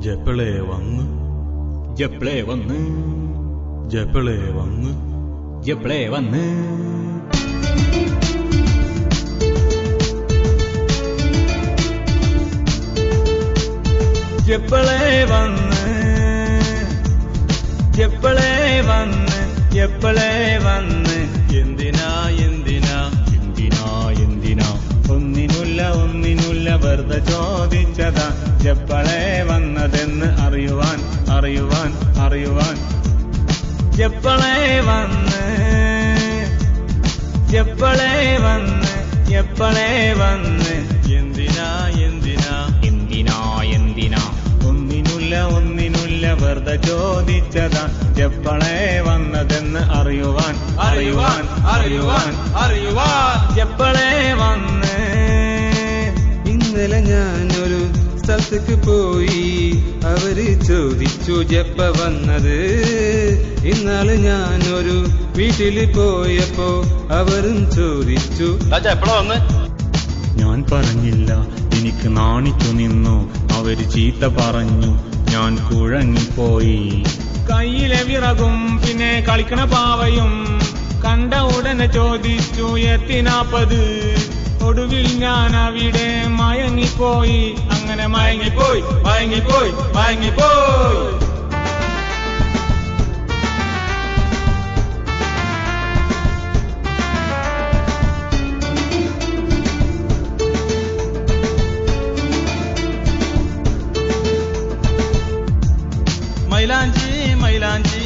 ജപ്പിളെ വന്ന് ജപ്ളേ വന്ന് ജപ്പിളെ വന്ന് ജപ്ളേ വന്ന് എപ്പോഴേ വന്ന് എപ്പോഴേ വന്ന് എപ്പോഴേ വന്ന് എന്തിനാ എന്തിനാ എന്തിനാ എന്തിനാ ഒന്നിനുല്ല ഒന്നിനുല്ല വെറുതെ ചോദിച്ചതാ എപ്പോഴേ വന്നതെന്ന് അറിയുവാൻ അറിയുവാൻ അറിയുവാൻ എപ്പോഴേ വന്ന് എപ്പോഴേ വന്ന് എപ്പോഴേ വന്ന് എന്തിനാ എന്തിനാ എന്തിനാ എന്തിനാ ഒന്നിനുല്ല ഒന്നിനുല്ല വെറുതെ ചോദിച്ചതാ എപ്പോഴേ വന്നതെന്ന് അറിയുവാൻ അറിയുവാൻ അറിയുവാൻ അറിയുവാൻ എപ്പോഴേ വന്ന് ഇന്നലെ ഞാനൊരു സ്ഥലത്തേക്ക് പോയി അവര് ചോദിച്ചു ജപ്പ വന്നത് ഇന്നാള് ഞാനൊരു വീട്ടില് പോയപ്പോ അവരും ചോദിച്ചു എപ്പോഴാ വന്ന് ഞാൻ പറഞ്ഞില്ല എനിക്ക് നാണിച്ചു നിന്നു അവര് ചീത്ത പറഞ്ഞു ഞാൻ കുഴങ്ങിപ്പോയി കയ്യിലെ വിറകും പിന്നെ കളിക്കണ പാവയും കണ്ട ഉടനെ ചോദിച്ചു എത്തിനാപ്പത് ഒടുവിൽ ഞാൻ അവിടെ മയങ്ങിപ്പോയി അങ്ങനെ മയങ്ങിപ്പോയി മയങ്ങിപ്പോയി മയങ്ങിപ്പോയി മൈലാഞ്ചി മൈലാഞ്ചി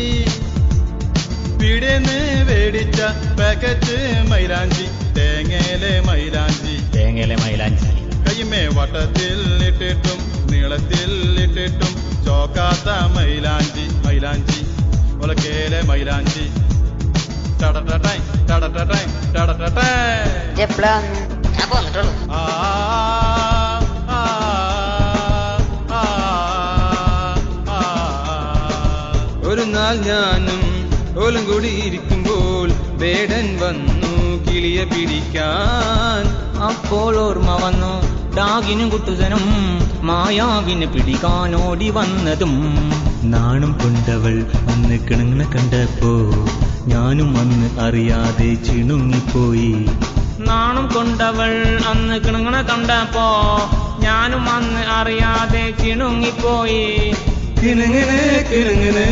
പീടിയെന്ന് മേടിച്ച പാക്കറ്റ് മൈലാഞ്ചി തേങ്ങയിലെ മൈലാഞ്ചി തേങ്ങയിലെ മൈലാഞ്ചി കയ്യമേ വട്ടത്തിൽ ഇട്ടിട്ടും നീളത്തിൽ ഇട്ടിട്ടും ചോക്കാത്ത മൈലാഞ്ചി മൈലാഞ്ചി ഒലക്കേലെ മൈലാഞ്ചി ടടടടൈ ടടടടൈ ടടടടൈ എപ്പോഴാ ഞാൻ പോന്നിട്ടുള്ളൂ ആ ആ ആ ആ ഒരു നാൾ ഞാനും ഓലും കൂടി ഇരിക്കുമ്പോൾ വേടൻ വന്നു കിളിയെ പിടിക്കാൻ അപ്പോൾ ഓർമ്മ വന്നു ഡാഗിനും കുട്ടുതനും മായാവിനെ പിടിക്കാനോടി വന്നതും നാണം കൊണ്ടവൾ അന്ന് കിണങ്ങണ കണ്ടപ്പോ ഞാനും അന്ന് അറിയാതെ ചിണുങ്ങിപ്പോയി നാണം കൊണ്ടവൾ അന്ന് കിണുങ്ങണ കണ്ടപ്പോ ഞാനും അന്ന് അറിയാതെ കിണുങ്ങിപ്പോയി കിണുങ്ങനെ കിണുങ്ങനെ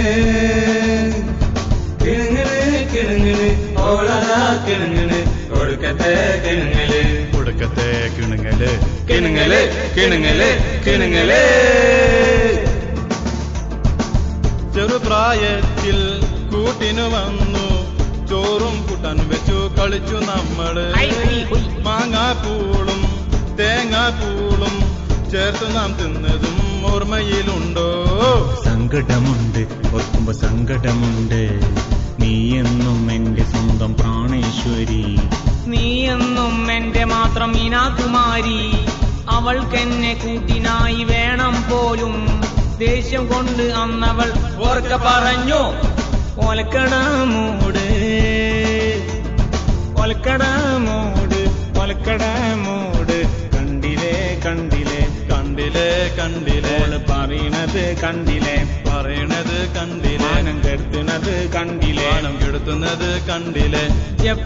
കിണുങ്ങനെ കിണുങ്ങനെ ഓളതാ കിണുങ്ങനെ ഒടുക്കത്തെ കിണുങ്ങല് കൊടുക്കത്തെ കിണുങ്ങല് കിണുങ്ങല് കിണുങ്ങല് കിണുങ്ങല് ചെറുപ്രായത്തിൽ കൂട്ടിനു വന്നു ചോറും കൂട്ടാൻ വെച്ചു കളിച്ചു നമ്മള് മാങ്ങാപ്പൂളും തേങ്ങാപ്പൂളും ചേർത്ത് നാം തിന്നതും ഓർമ്മയിലുണ്ടോ സങ്കടമുണ്ട് ഓർക്കുമ്പോ സങ്കടമുണ്ട് നീ എന്നും എന്റെ സ്വന്തം പ്രാണേശ്വരി നീ എന്നും എന്റെ മാത്രം മീനാകുമാരി അവൾക്കെന്നെ കൂട്ടിനായി വേണം പോലും ദേഷ്യം കൊണ്ട് അന്നവൾ ഓർക്ക പറഞ്ഞു ഒലക്കട മൂട് ഒലക്കട മൂട് ഒലക്കട മൂട് കണ്ടില്ലേ കണ്ടില്ലേ കണ്ടില്ലേ കണ്ടില്ലേ ഓള് പറയണത് കണ്ടില്ലേ പറയണത് കണ്ടില്ലേ മാനം കെടുത്തുന്നത് കണ്ടില്ലേ മാനം കെടുത്തുന്നത് കണ്ടില്ലേ